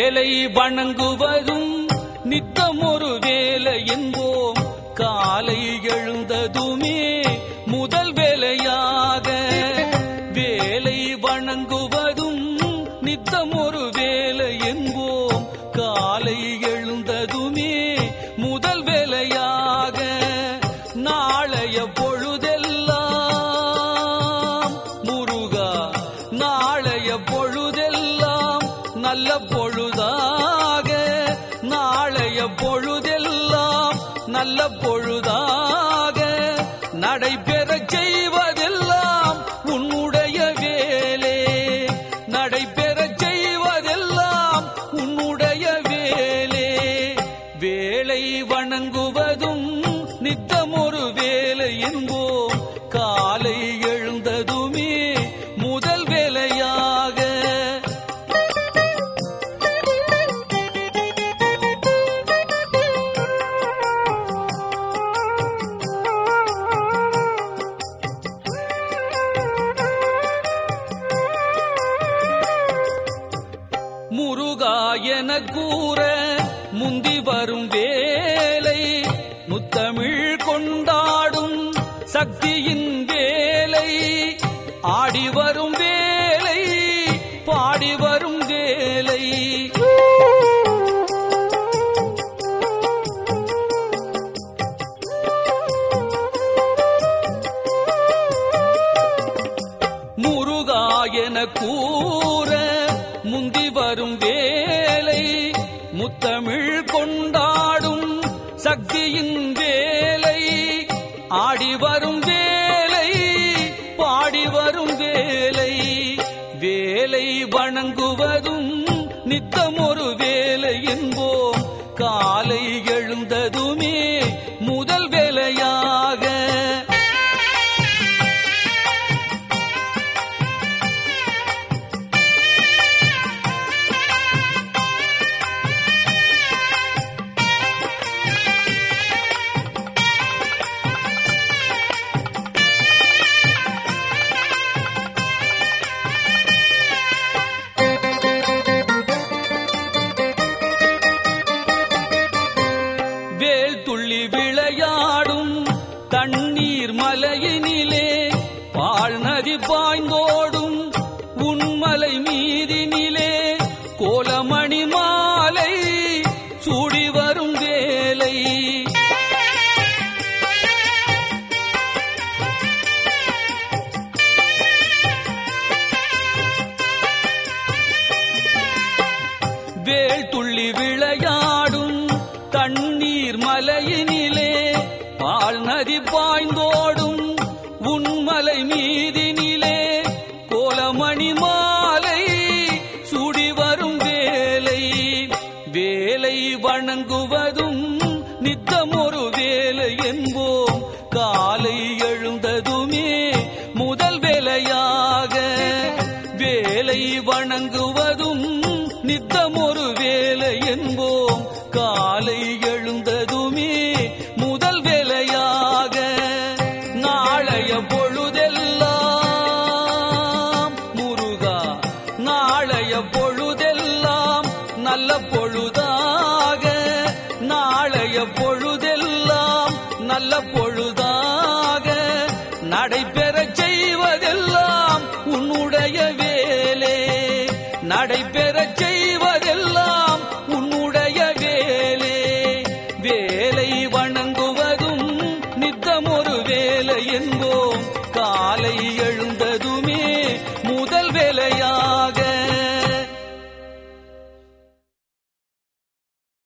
வேலை வணங்குவதும் நித்தம் ஒரு வேலை என்போம் காலை எழுந்ததுமே முதல் வேலையாக வேலை வணங்குவதும் நித்தம் ஒரு வேலை என்போம் காலை எழுந்ததுமே முதல் வேலையாக நாளைய பொழுதெல்லாம் முருகா நாளைய பொழுதெல்லாம் நல்ல பொழுதாக நாளைய பொழுதெல்லாம் நல்ல பொழுதாக நடைபெறச் செய்வதெல்லாம் உன்னுடைய வேலே நடைபெறச் செய்வதெல்லாம் உன்னுடைய வேலே வேலை வணங்குவதும் நித்தம் ஒரு வேலை என்போம் காலை எழுந்ததுமே முதல் வேலையாக முருகா என கூற முந்தி வரும் வேலை முத்தமிழ் கொண்டாடும் சக்தியின் வேலை ஆடி வரும் வேலை பாடி வரும் வேலை முருகா என கூற முந்தி வரும் வேலை முத்தமிழ் கொண்டாடும் சக்தியின் வேலை ஆடி வரும் வேலை பாடி வரும் வேலை வேலை வணங்குவதும் நித்தம் ஒரு வேலை என்போம் காலை எழுந்ததுமே முதல் வேலையாக வேல் துள்ளி விளையாடும் தண்ணீர் மலையினிலே பால் நதி பாய்ந்தோடும் உன்மலை மீதினிலே கோலமணி மாலை சூடி வரும் வேலை வேல் துள்ளி விளையாடும் தண்ணீர் மலையினிலே பால் நதி பாய்ந்தோடும் உன்மலை மீதினிலே கோலமணி மாலை சூடி வரும் வேலை வேலை வணங்குவதும் நித்தம் ஒரு வேலை என்போம் காலை எழுந்ததுமே முதல் வேலையாக வேலை வணங்குவதும் நித்தம் ஒரு வேலை என்போம் காலை எழுந்ததுமே முதல் வேலையாக நாளைய பொழுதெல்லாம் முருகா நாளைய பொழுதெல்லாம் நல்ல பொழுதாக நாளைய பொழுதெல்லாம் நல்ல பொழுதாக நடைபெறச் செய்வதெல்லாம் உன்னுடைய வேலே நடைபெறச் செய்வதெல்லாம் உன்னுடைய வேலே வேலை வணங்குவதும் நித்தம் ஒரு வேலை என்போம்